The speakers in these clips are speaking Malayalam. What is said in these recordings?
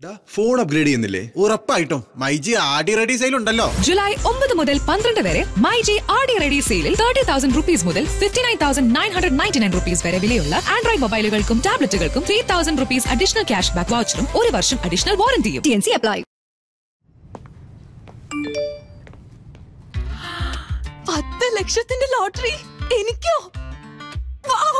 ഫോൺ അപ്ഗ്രേഡ് ചെയ്യുന്നില്ലേ ഉറപ്പായിട്ടും മൈജി ആടി റെഡി സെയിൽ ഉണ്ടല്ലോ ജൂലൈ ഒമ്പത് മുതൽ പന്ത്രണ്ട് വരെ my G R D ready സെയിലിൽ തേർട്ടി തൗസൻഡ് റുപ്പീസ് മുതൽ fifty nine thousand nine hundred ninety nine rupees വരെ വിലയുള്ള ആൻഡ്രോയിഡ് മൊബൈലുകൾക്കും ടാബ്ലറ്റുകൾക്കും three thousand rupees additional cash back വൗച്ചറും ഒരു വർഷം അഡീഷണൽ വാറന്റിയും ടി എൻ സി അപ്ലൈ പത്ത് ലക്ഷത്തിന്റെ ലോട്ടറി എനിക്കോ വൗ!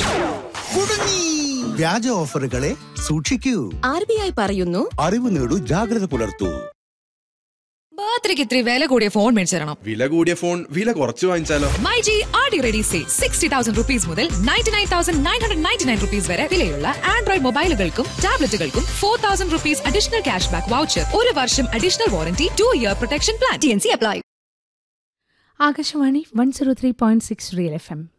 വ്യാജ ഓഫറുകളെ സൂക്ഷിക്കൂ ആർ ബി ഐ പറയുന്നു അറിവ് നേടൂ ജാഗ്രത പുലർത്തൂ ബർത്ത്ഡേക്ക് ഇത്തിരി വില കൂടിയ ഫോൺ മേടിച്ചു തരണം വില കൂടിയ ഫോൺ വില കുറച്ച് വാങ്ങിച്ചാലോ my G R D ready sale sixty thousand rupees മുതൽ ninety nine thousand nine hundred ninety nine rupees വരെ വിലയുള്ള ആൻഡ്രോയിഡ് മൊബൈലുകൾക്കും ടാബ്ലറ്റുകൾക്കും four thousand rupees additional cash back voucher ഒരു വർഷം additional warranty two year protection plan T N C apply Akashvani one zero three point six real F M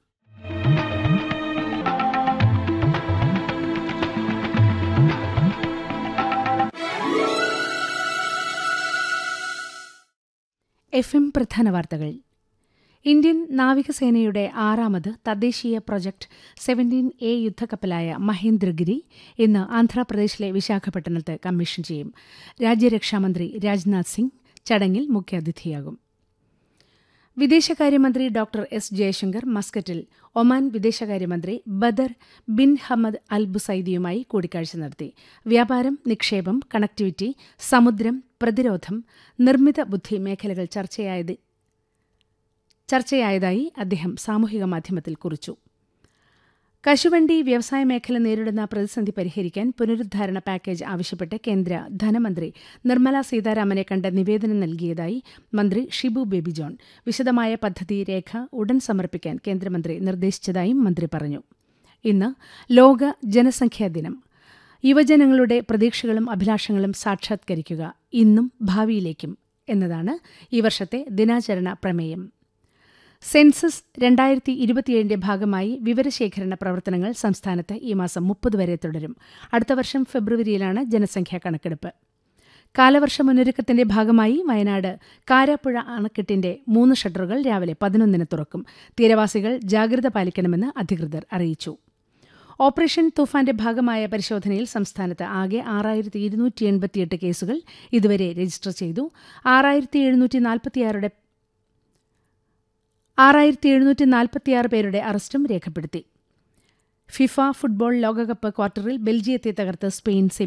F M പ്രധാന വാർത്തകൾ ഇന്ത്യൻ നാവികസേനയുടെ ആറാമത് തദ്ദേശീയ പ്രൊജക്ട് സെവൻറ്റീൻ എ യുദ്ധക്കപ്പലായ മഹേന്ദ്രഗിരി ഇന്ന് ആന്ധ്രാപ്രദേശിലെ വിശാഖപട്ടണത്ത് കമ്മീഷൻ ചെയ്യും രാജ്യരക്ഷാമന്ത്രി രാജ്നാഥ് സിംഗ് ചടങ്ങിൽ മുഖ്യാതിഥിയാകും വിദേശകാര്യമന്ത്രി ഡോക്ടർ എസ് ജയശങ്കർ മസ്കറ്റിൽ ഒമാൻ വിദേശകാര്യമന്ത്രി ബദർ ബിൻ ഹമദ് അൽ ബുസൈദിയുമായി കൂടിക്കാഴ്ച നടത്തി വ്യാപാരം നിക്ഷേപം കണക്ടിവിറ്റി സമുദ്രം പ്രതിരോധം നിർമ്മിത ബുദ്ധി മേഖലകൾ ചർച്ചയായത് ചർച്ചയായതായി അദ്ദേഹം സാമൂഹിക മാധ്യമത്തിൽ കുറിച്ചു കശുവണ്ടി വ്യവസായ മേഖല നേരിടുന്ന പ്രതിസന്ധി പരിഹരിക്കാൻ പുനരുദ്ധാരണ പാക്കേജ് ആവശ്യപ്പെട്ട് കേന്ദ്ര ധനമന്ത്രി നിർമ്മല സീതാരാമനെ കണ്ട് നിവേദനം നൽകിയതായി മന്ത്രി ഷിബു ബേബി ജോൺ വിശദമായ പദ്ധതി രേഖ ഉടൻ സമർപ്പിക്കാൻ കേന്ദ്രമന്ത്രി നിർദ്ദേശിച്ചതായും മന്ത്രി പറഞ്ഞു ഇന്ന് ലോക ജനസംഖ്യാ ദിനം യുവജനങ്ങളുടെ പ്രതീക്ഷകളും അഭിലാഷങ്ങളും സാക്ഷാത്കരിക്കുക ഇന്നും ഭാവിയിലേക്കും എന്നതാണ് ഈ വർഷത്തെ ദിനാചരണ പ്രമേയം സെൻസസ് രണ്ടായിരത്തി ഇരുപത്തിയേഴിന്റെ ഭാഗമായി വിവരശേഖരണ പ്രവർത്തനങ്ങൾ സംസ്ഥാനത്ത് ഈ മാസം മുപ്പത് വരെ തുടരും അടുത്ത വർഷം ഫെബ്രുവരിയിലാണ് ജനസംഖ്യാ കണക്കെടുപ്പ് കാലവർഷ മുന്നൊരുക്കത്തിന്റെ ഭാഗമായി വയനാട് കാരാപ്പുഴ അണക്കെട്ടിന്റെ മൂന്ന് ഷട്ടറുകൾ രാവിലെ പതിനൊന്നിന് തുറക്കും തീരവാസികൾ ജാഗ്രത പാലിക്കണമെന്ന് അധികൃതർ അറിയിച്ചു ഓപ്പറേഷൻ തുഫാന്റെ ഭാഗമായ പരിശോധനയിൽ സംസ്ഥാനത്ത് ആകെ ആറായിരത്തി ഇരുന്നൂറ്റി എൺപത്തിയെട്ട് കേസുകൾ ഇതുവരെ രജിസ്റ്റർ ചെയ്തു ആറായിരത്തി എഴുന്നൂറ്റി നാൽപ്പത്തിയാറുടെ ആറായിരത്തി എഴുന്നൂറ്റി നാൽപ്പത്തിയാറ് പേരുടെ അറസ്റ്റും രേഖപ്പെടുത്തി ഫിഫ ഫുട്ബോൾ ലോകകപ്പ് ക്വാർട്ടറിൽ ബെൽജിയത്തെ തകർത്ത് സ്പെയിൻ സെമി